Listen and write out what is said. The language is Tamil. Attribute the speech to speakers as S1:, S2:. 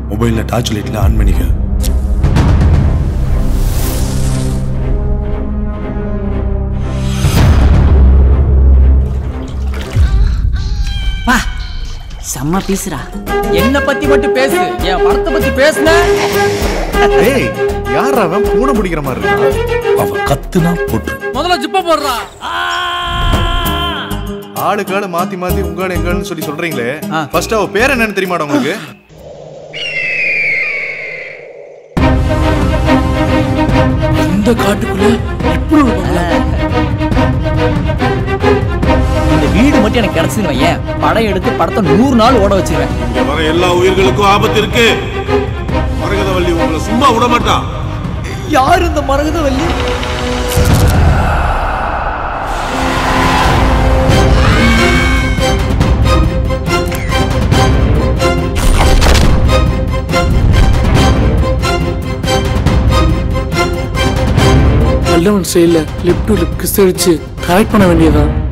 S1: மொபைலில் டார்ச் லைட்டில் ஆன் பண்ணிக்க
S2: வா செம்ம பீசுடா
S3: என்ன பத்தி மட்டும் பேசு என் படத்தை பத்தி பேசுன
S4: ஏய் யார் அவன் பூனை பிடிக்கிற மாதிரி இருக்கான்
S1: அவ கத்துனா போட்டு
S3: முதல்ல ஜிப்ப போடுறா
S4: ஆளுக்கு ஆளு மாத்தி மாத்தி உங்காடு எங்கன்னு சொல்லி சொல்றீங்களே
S3: ஆ.
S4: ஃபர்ஸ்ட் அவ பேர் என்னன்னு தெரியுமாடா உங்களுக்கு
S1: இந்த காட்டுக்குள்ள இப்படி ஒரு பங்களா?
S3: இந்த வீடு மட்டும் எனக்கு கிடைச்சதுன்னு வையேன் படம் எடுத்து படத்தை நூறு நாள் ஓட வச்சிருவேன்
S5: இங்க வர எல்லா உயிர்களுக்கும் ஆபத்து இருக்கு மரகதவள்ளி உங்களை சும்மா விட மாட்டான்
S3: யார் இந்த மரகதவல்லி
S6: நல்லவன் செயல லிப் டு லிப் கிஸ் அடிச்சு கரெக்ட் பண்ண வேண்டியதான்